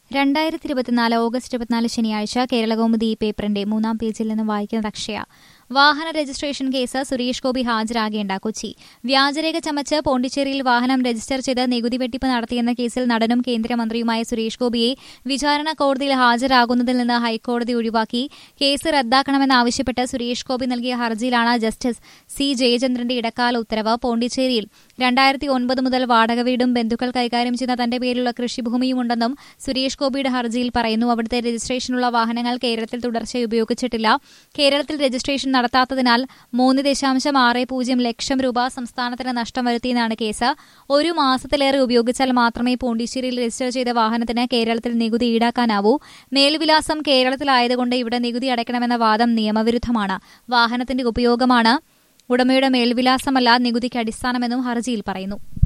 രണ്ടായിരത്തി ഇരുപത്തിനാല് ഓഗസ്റ്റ് ഇരുപത്തിനാല് ശനിയാഴ്ച കേരളകൗമുദി പേപ്പറിന്റെ മൂന്നാം പേജിൽ നിന്ന് വായിക്കുന്നത് അക്ഷയ വാഹന രജിസ്ട്രേഷൻ കേസ് സുരേഷ് ഗോപി ഹാജരാകേണ്ട കൊച്ചി വ്യാജരേഖ ചമച്ച് പോണ്ടിച്ചേരിയിൽ വാഹനം രജിസ്റ്റർ ചെയ്ത് നികുതി വെട്ടിപ്പ് നടത്തിയെന്ന കേസിൽ നടനും കേന്ദ്രമന്ത്രിയുമായ സുരേഷ് ഗോപിയെ വിചാരണ കോടതിയിൽ ഹാജരാകുന്നതിൽ നിന്ന് ഹൈക്കോടതി ഒഴിവാക്കി കേസ് റദ്ദാക്കണമെന്നാവശ്യപ്പെട്ട് സുരേഷ് ഗോപി നൽകിയ ഹർജിയിലാണ് ജസ്റ്റിസ് സി ജയചന്ദ്രന്റെ ഇടക്കാല ഉത്തരവ് പോണ്ടിച്ചേരിയിൽ രണ്ടായിരത്തി ഒൻപത് മുതൽ വാടക വീടും ബന്ധുക്കൾ കൈകാര്യം ചെയ്യുന്ന തന്റെ പേരിലുള്ള കൃഷിഭൂമിയുമുണ്ടെന്നും സുരേഷ് ഗോപിയുടെ ഹർജിയിൽ പറയുന്നു അവിടുത്തെ രജിസ്ട്രേഷനുള്ള വാഹനങ്ങൾ കേരളത്തിൽ തുടർച്ചയായി ഉപയോഗിച്ചിട്ടില്ല കേരളത്തിൽ രജിസ്ട്രേഷൻ നടത്താത്തതിനാൽ മൂന്ന് ദശാംശം ആറ് പൂജ്യം ലക്ഷം രൂപ സംസ്ഥാനത്തിന് നഷ്ടം വരുത്തിയെന്നാണ് കേസ് ഒരു മാസത്തിലേറെ ഉപയോഗിച്ചാൽ മാത്രമേ പോണ്ടിച്ചേരിയിൽ രജിസ്റ്റർ ചെയ്ത വാഹനത്തിന് കേരളത്തിൽ നികുതി ഈടാക്കാനാവൂ മേൽവിലാസം കേരളത്തിലായതുകൊണ്ട് ഇവിടെ നികുതി അടയ്ക്കണമെന്ന വാദം നിയമവിരുദ്ധമാണ് വാഹനത്തിന്റെ ഉപയോഗമാണ് ഉടമയുടെ മേൽവിലാസമല്ല നികുതിക്ക് അടിസ്ഥാനമെന്നും ഹർജിയിൽ പറയുന്നു